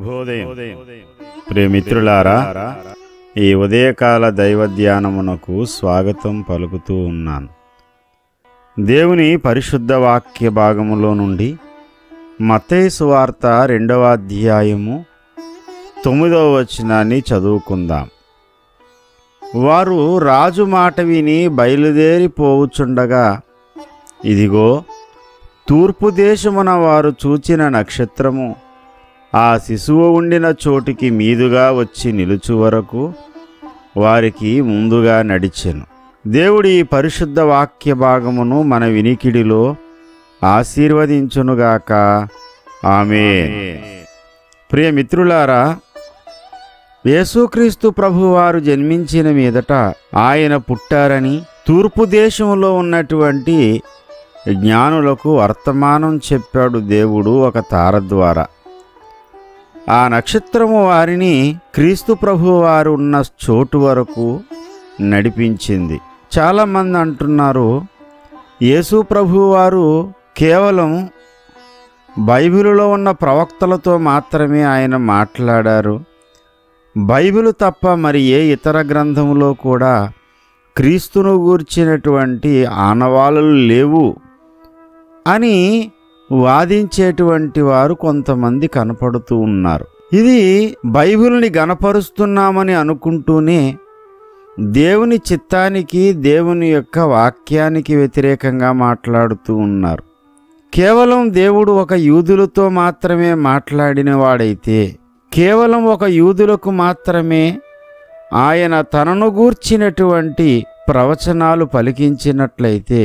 శుభోదయం ప్రియమిత్రులారా ఈ ఉదయకాల దైవ ధ్యానమునకు స్వాగతం పలుకుతూ ఉన్నాను దేవుని పరిశుద్ధ వాక్య భాగములో నుండి మత్తయి సువార్త రెండవ అధ్యాయము తొమ్మిదవ వచనాన్ని చదువుకుందాం వారు రాజు మాట విని బయలుదేరిపోవుచుండగా ఇదిగో తూర్పు దేశమున వారు చూచిన నక్షత్రము ఆ శిశువు ఉండిన చోటికి మీదుగా వచ్చి నిలుచు వరకు వారికి ముందుగా నడిచెను దేవుడి ఈ పరిశుద్ధ వాక్య భాగమును మన వినికిడిలో ఆశీర్వదించునుగాక ఆమె ప్రియ మిత్రులారా యేసుక్రీస్తు ప్రభువారు జన్మించిన మీదట ఆయన పుట్టారని తూర్పు దేశంలో ఉన్నటువంటి జ్ఞానులకు వర్తమానం చెప్పాడు దేవుడు ఒక తార ద్వారా ఆ నక్షత్రము వారిని క్రీస్తు ప్రభు వారు ఉన్న చోటు వరకు నడిపించింది చాలామంది అంటున్నారు యేసు ప్రభు వారు కేవలం బైబిలులో ఉన్న ప్రవక్తలతో మాత్రమే ఆయన మాట్లాడారు బైబిలు తప్ప మరి ఏ ఇతర గ్రంథములో కూడా క్రీస్తును గూర్చినటువంటి ఆనవాళ్ళు లేవు అని వాదించేటువంటి వారు కొంతమంది కనపడుతూ ఉన్నారు ఇది బైబిల్ని గనపరుస్తున్నామని అనుకుంటూనే దేవుని చిత్తానికి దేవుని యొక్క వాక్యానికి వ్యతిరేకంగా మాట్లాడుతూ ఉన్నారు కేవలం దేవుడు ఒక యూదులతో మాత్రమే మాట్లాడిన వాడైతే కేవలం ఒక యూదులకు మాత్రమే ఆయన తనను గూర్చినటువంటి ప్రవచనాలు పలికించినట్లయితే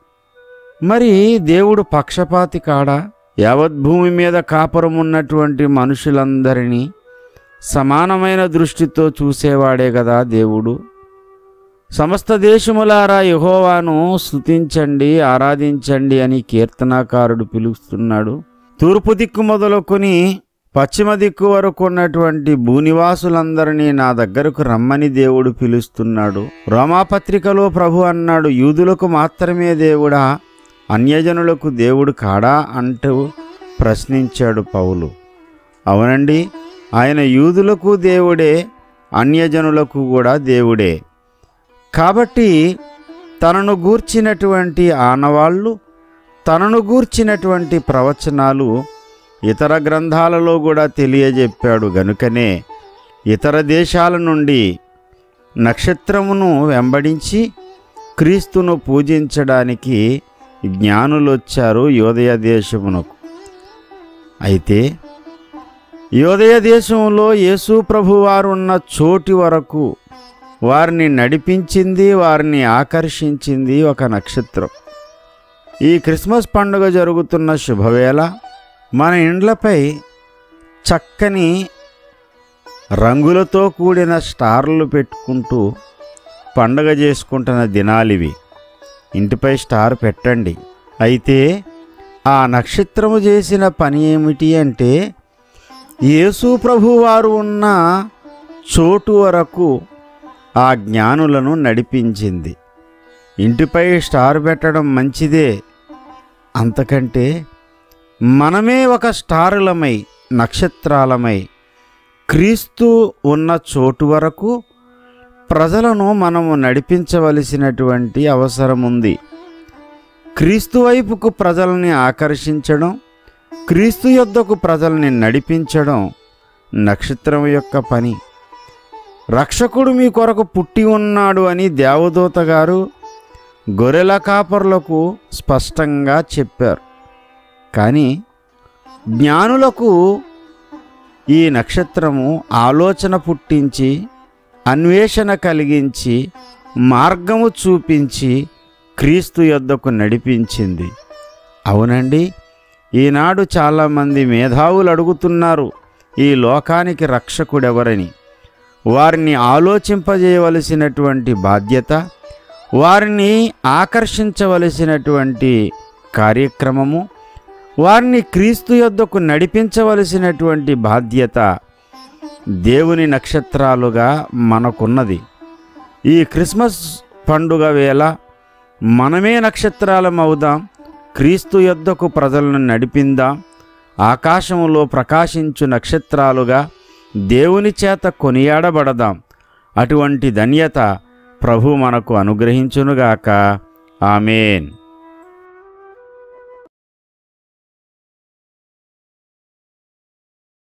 మరి దేవుడు పక్షపాతి కాడా యావత్ భూమి మీద కాపురం ఉన్నటువంటి మనుషులందరినీ సమానమైన దృష్టితో చూసేవాడే కదా దేవుడు సమస్త దేశములారా యహోవాను స్తుతించండి ఆరాధించండి అని కీర్తనాకారుడు పిలుస్తున్నాడు తూర్పు దిక్కు మొదలుకొని పశ్చిమ దిక్కు వరకు ఉన్నటువంటి భూనివాసులందరినీ నా దగ్గరకు రమ్మని దేవుడు పిలుస్తున్నాడు రోమాపత్రికలో ప్రభు అన్నాడు యూదులకు మాత్రమే దేవుడా అన్యజనులకు దేవుడు కాడా అంటూ ప్రశ్నించాడు పౌలు అవునండి ఆయన యూదులకు దేవుడే అన్యజనులకు కూడా దేవుడే కాబట్టి తనను గూర్చినటువంటి ఆనవాళ్ళు తనను గూర్చినటువంటి ప్రవచనాలు ఇతర గ్రంథాలలో కూడా తెలియజెప్పాడు గనుకనే ఇతర దేశాల నుండి నక్షత్రమును వెంబడించి క్రీస్తును పూజించడానికి జ్ఞానులు వచ్చారు యోదయ దేశమునకు అయితే యోదయ దేశంలో యేసు ప్రభువారు ఉన్న చోటి వరకు వారిని నడిపించింది వారిని ఆకర్షించింది ఒక నక్షత్రం ఈ క్రిస్మస్ పండుగ జరుగుతున్న శుభవేళ మన ఇండ్లపై చక్కని రంగులతో కూడిన స్టార్లు పెట్టుకుంటూ పండగ చేసుకుంటున్న దినాలివి ఇంటిపై స్టార్ పెట్టండి అయితే ఆ నక్షత్రము చేసిన పని ఏమిటి అంటే యేసు ప్రభువారు ఉన్న చోటు వరకు ఆ జ్ఞానులను నడిపించింది ఇంటిపై స్టార్ పెట్టడం మంచిదే అంతకంటే మనమే ఒక స్టారులమై నక్షత్రాలమై క్రీస్తు ఉన్న చోటు వరకు ప్రజలను మనము నడిపించవలసినటువంటి అవసరం ఉంది క్రీస్తు వైపుకు ప్రజల్ని ఆకర్షించడం క్రీస్తు యొద్దకు ప్రజల్ని నడిపించడం నక్షత్రం యొక్క పని రక్షకుడు మీ కొరకు పుట్టి ఉన్నాడు అని దేవదూత గారు గొర్రెల కాపర్లకు స్పష్టంగా చెప్పారు కానీ జ్ఞానులకు ఈ నక్షత్రము ఆలోచన పుట్టించి అన్వేషణ కలిగించి మార్గము చూపించి క్రీస్తు యొద్దకు నడిపించింది అవునండి ఈనాడు చాలామంది మేధావులు అడుగుతున్నారు ఈ లోకానికి రక్షకుడెవరని వారిని ఆలోచింపజేయవలసినటువంటి బాధ్యత వారిని ఆకర్షించవలసినటువంటి కార్యక్రమము వారిని క్రీస్తు యొద్దకు నడిపించవలసినటువంటి బాధ్యత దేవుని నక్షత్రాలుగా మనకున్నది ఈ క్రిస్మస్ పండుగ వేళ మనమే నక్షత్రాలం అవుదాం క్రీస్తు యొద్దకు ప్రజలను నడిపిందాం ఆకాశములో ప్రకాశించు నక్షత్రాలుగా దేవుని చేత కొనియాడబడదాం అటువంటి ధన్యత ప్రభు మనకు అనుగ్రహించునుగాక ఆమెన్